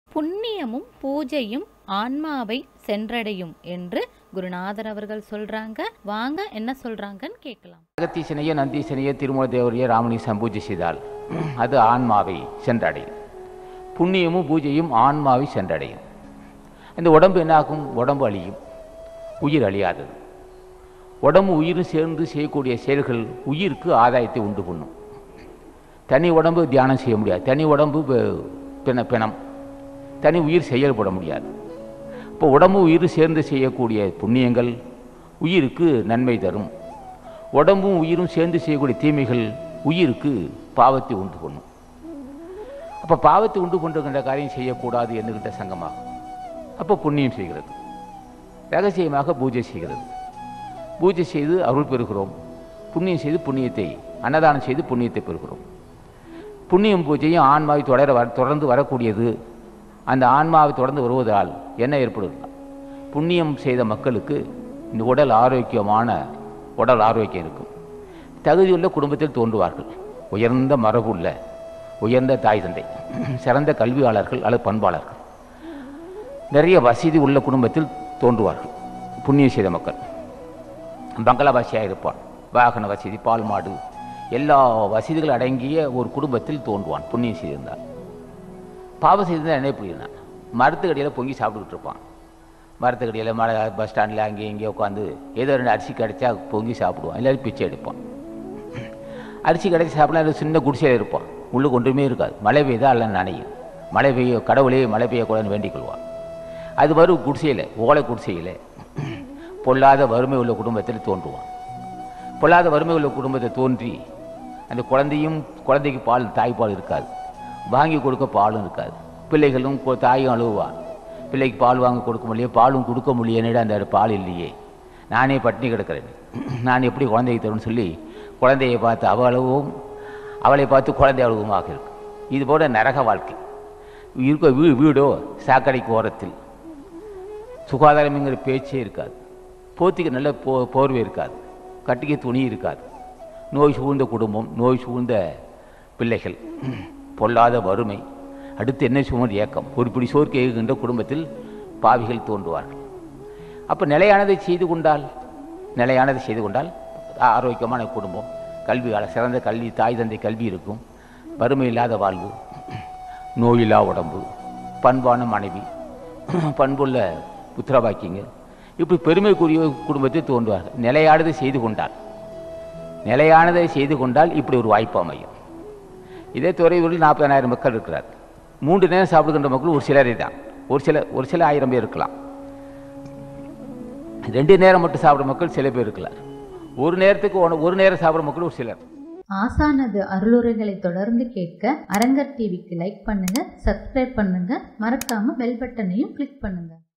புண்ணியமும் பூஜையும் ஆன்மாவை சென்றடையும் என்று குருநாதர் அவர்கள் சொல்றாங்க வாங்க என்ன சொல்றாங்கன்னு கேட்கலாம் அகத்தீசனையோ நந்தீசனையோ திருமூல தேவரையோ ராமனை சம்பூஜை செய்தால் அது ஆன்மாவை சென்றடையும் புண்ணியமும் பூஜையும் ஆன்மாவை சென்றடையும் இந்த உடம்பு என்னாகும் உடம்பு அழியும் உயிர் அழியாதது உடம்பு உயிரும் சேர்ந்து செய்யக்கூடிய செயல்கள் உயிருக்கு ஆதாயத்தை உண்டு பண்ணும் தனி உடம்பு தியானம் செய்ய முடியாது தனி உடம்பு ப- பிண பிணம் தனி உயிர் செயல்பட முடியாது இப்போ உடம்பு உயிர் சேர்ந்து செய்யக்கூடிய புண்ணியங்கள் உயிருக்கு நன்மை தரும் உடம்பும் உயிரும் சேர்ந்து செய்யக்கூடிய தீமைகள் உயிருக்கு பாவத்தை உண்டு பண்ணும் அப்போ பாவத்தை உண்டு பண்ணுகின்ற காரியம் செய்யக்கூடாது என்கின்ற சங்கமாகும் அப்போ புண்ணியம் செய்கிறது ரகசியமாக பூஜை செய்கிறது பூஜை செய்து அருள் பெறுகிறோம் புண்ணியம் செய்து புண்ணியத்தை அன்னதானம் செய்து புண்ணியத்தை பெறுகிறோம் புண்ணியம் பூஜையும் ஆன்மாவை தொடர வர தொடர்ந்து வரக்கூடியது அந்த ஆன்மாவை தொடர்ந்து வருவதால் என்ன ஏற்படுது புண்ணியம் செய்த மக்களுக்கு இந்த உடல் ஆரோக்கியமான உடல் ஆரோக்கியம் இருக்கும் தகுதியுள்ள குடும்பத்தில் தோன்றுவார்கள் உயர்ந்த மரபுள்ள உயர்ந்த தாய் தந்தை சிறந்த கல்வியாளர்கள் அல்லது பண்பாளர்கள் நிறைய வசதி உள்ள குடும்பத்தில் தோன்றுவார்கள் புண்ணியம் செய்த மக்கள் பங்களாபாஷியாக இருப்பான் வாகன வசதி பால் மாடு எல்லா வசதிகள் அடங்கிய ஒரு குடும்பத்தில் தோன்றுவான் புண்ணியம் செய்திருந்தால் பாவம் செய்திருந்தால் என்ன புரியுதுனா மரத்துக்கடியில் பொங்கி சாப்பிட்டுக்கிட்டு இருப்பான் மரத்துக்கடியில் மழை பஸ் ஸ்டாண்டில் அங்கே இங்கே உட்காந்து ஏதோ ரெண்டு அரிசி கிடைச்சா பொங்கி சாப்பிடுவான் எல்லாரும் பிச்சை எடுப்பான் அரிசி கிடைச்சி சாப்பிடலாம் இல்லை சின்ன குடிசையில் இருப்பான் உள்ளுக்கு ஒன்றுமே இருக்காது மழை பெய்தா அல்ல நனையும் மழை பெய்ய கடவுளே மழை பெய்யக்கூடாதுன்னு வேண்டிக் கொள்வான் அது வரும் குடிசையில் ஓலை குடிசையில் பொல்லாத வறுமை உள்ள குடும்பத்தில் தோன்றுவான் பொல்லாத வறுமை உள்ள குடும்பத்தை தோன்றி அந்த குழந்தையும் குழந்தைக்கு பால் தாய்ப்பால் இருக்காது வாங்கி கொடுக்க பாலும் இருக்காது பிள்ளைகளும் கொ- தாயும் அழுவான் பிள்ளைக்கு பால் வாங்க கொடுக்க முடியல பாலும் கொடுக்க முடியலன்னு அந்த பால் இல்லையே நானே பட்டினி கிடக்கிறேன் நான் எப்படி குழந்தைக்கு தரும்னு சொல்லி குழந்தையை பார்த்து அவ அழுவும் அவளை பார்த்து குழந்தை அழுவுமாக இருக்கும் இது போல நரக வாழ்க்கை இருக்க வீ வீடோ சாக்கடைக்கு ஓரத்தில் சுகாதாரம்ங்கிற பேச்சே இருக்காது போத்திக்க நல்ல போ போர்வை இருக்காது கட்டிக்க துணி இருக்காது நோய் சூழ்ந்த குடும்பம் நோய் சூழ்ந்த பிள்ளைகள் பொல்லாத வறுமை அடுத்து என்ன சுமர் ஏக்கம் ஒரு பிடி சோறு கேட்கின்ற குடும்பத்தில் பாவிகள் தோன்றுவார்கள் அப்போ நிலையானதை செய்து கொண்டால் நிலையானதை செய்து கொண்டால் ஆ- ஆரோக்கியமான குடும்பம் கல்வி சிறந்த கல்வி தாய் தந்தை கல்வி இருக்கும் வறுமை இல்லாத வாழ்வு நோயில்லா உடம்பு பண்பான மனைவி பண்புள்ள புத்திரபாக்கியங்க இப்படி பெருமைக்குரிய குடும்பத்தில் தோன்றுவார்கள் நிலையானதை செய்து கொண்டால் நிலையானதை செய்து கொண்டால் இப்படி ஒரு வாய்ப்பு அமையும் இதே துறையூரில் நாற்பதாயிரம் மக்கள் இருக்கிறார் மூன்று நேரம் சாப்பிடுகின்ற மக்கள் ஒரு சிலரே தான் ஒரு சில ஒரு சில ஆயிரம் பேர் இருக்கலாம் ரெண்டு நேரம் மட்டும் சாப்பிட்ற மக்கள் சில பேர் இருக்கலாம் ஒரு நேரத்துக்கு ஒன்று- ஒரு நேரம் சாப்பிட்ற மக்கள் ஒரு சிலர் ஆசானது அருளுரைகளை தொடர்ந்து கேட்க அரங்கர் டிவிக்கு லைக் பண்ணுங்க சப்ஸ்கிரைப் பண்ணுங்க மறக்காம பெல் பட்டனையும் கிளிக் பண்ணுங்க